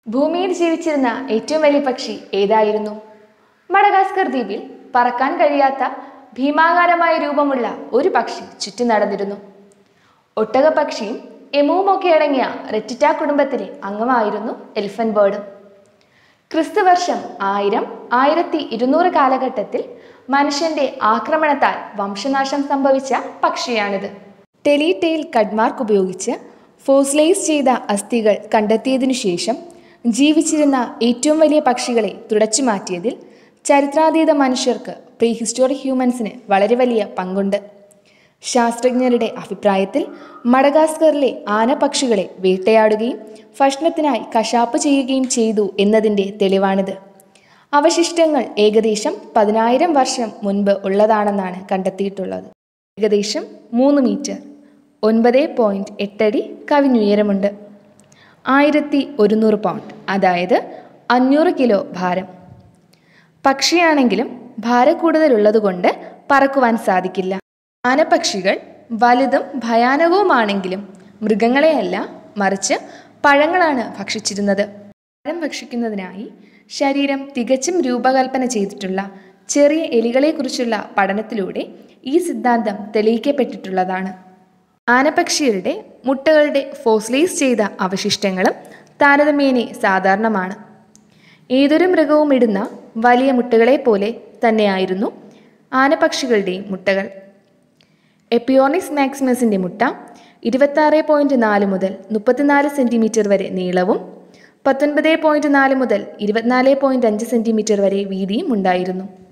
ഭൂമിയിൽ ജീവിച്ചിരുന്ന ഏറ്റവും വലിയ പക്ഷി ഏതായിരുന്നു മഡഗാസ്കർ ദ്വീപിൽ പറക്കാൻ കഴിയാത്ത ഭീമാകാരമായ രൂപമുള്ള ഒരു പക്ഷി ചുറ്റും നടന്നിരുന്നു ഒട്ടകപ്പക്ഷിയും എമുവും ഒക്കെ അടങ്ങിയ റെറ്റിറ്റ കുടുംബത്തിലെ അംഗമായിരുന്നു എലിഫന്റ് ബേർഡും ക്രിസ്തുവർഷം ആയിരം ആയിരത്തി ഇരുന്നൂറ് കാലഘട്ടത്തിൽ മനുഷ്യന്റെ ആക്രമണത്താൽ വംശനാശം സംഭവിച്ച പക്ഷിയാണിത് ടെലിടെയിൽ കഡ്മാർക്ക് ഉപയോഗിച്ച് ഫോസിലൈസ് ചെയ്ത അസ്ഥികൾ കണ്ടെത്തിയതിനു ശേഷം ജീവിച്ചിരുന്ന ഏറ്റവും വലിയ പക്ഷികളെ തുടച്ചു മാറ്റിയതിൽ ചരിത്രാതീത മനുഷ്യർക്ക് പ്രീ ഹിസ്റ്റോറിക് ഹ്യൂമൻസിന് വളരെ വലിയ പങ്കുണ്ട് ശാസ്ത്രജ്ഞരുടെ അഭിപ്രായത്തിൽ മഡഗാസ്കറിലെ ആനപക്ഷികളെ വേട്ടയാടുകയും ഭക്ഷണത്തിനായി കശാപ്പ് ചെയ്യുകയും ചെയ്തു എന്നതിൻ്റെ തെളിവാണിത് അവശിഷ്ടങ്ങൾ ഏകദേശം പതിനായിരം വർഷം മുൻപ് ഉള്ളതാണെന്നാണ് കണ്ടെത്തിയിട്ടുള്ളത് ഏകദേശം മൂന്ന് മീറ്റർ ഒൻപത് പോയിൻറ്റ് എട്ടടി കവിഞ്ഞുയരമുണ്ട് ആയിരത്തി ഒരുന്നൂറ് പൗണ്ട് അതായത് അഞ്ഞൂറ് കിലോ ഭാരം പക്ഷിയാണെങ്കിലും ഭാരക്കൂടുതലുള്ളതുകൊണ്ട് പറക്കുവാൻ സാധിക്കില്ല ആനപ്പക്ഷികൾ വലുതും ഭയാനകവുമാണെങ്കിലും മൃഗങ്ങളെയല്ല മറിച്ച് പഴങ്ങളാണ് ഭക്ഷിച്ചിരുന്നത് പഴം ഭക്ഷിക്കുന്നതിനായി ശരീരം തികച്ചും രൂപകൽപ്പന ചെയ്തിട്ടുള്ള ചെറിയ എലികളെക്കുറിച്ചുള്ള പഠനത്തിലൂടെ ഈ സിദ്ധാന്തം തെളിയിക്കപ്പെട്ടിട്ടുള്ളതാണ് ആനപ്പക്ഷികളുടെ മുട്ടകളുടെ ഫോസിലൈസ് ചെയ്ത അവശിഷ്ടങ്ങളും താരതമ്യേനെ സാധാരണമാണ് ഏതൊരു മൃഗവും ഇടുന്ന വലിയ മുട്ടകളെ പോലെ തന്നെയായിരുന്നു ആനപക്ഷികളുടെയും മുട്ടകൾ എപ്പിയോണിക്സ് മാക്സിമസിൻ്റെ മുട്ട ഇരുപത്താറ് പോയിൻറ്റ് നാല് മുതൽ മുപ്പത്തിനാല് സെൻറ്റിമീറ്റർ വരെ നീളവും പത്തൊൻപത് പോയിൻറ്റ് നാല് മുതൽ ഇരുപത്തിനാല് പോയിൻറ്റ് അഞ്ച് സെൻറ്റിമീറ്റർ വരെ വീതിയും ഉണ്ടായിരുന്നു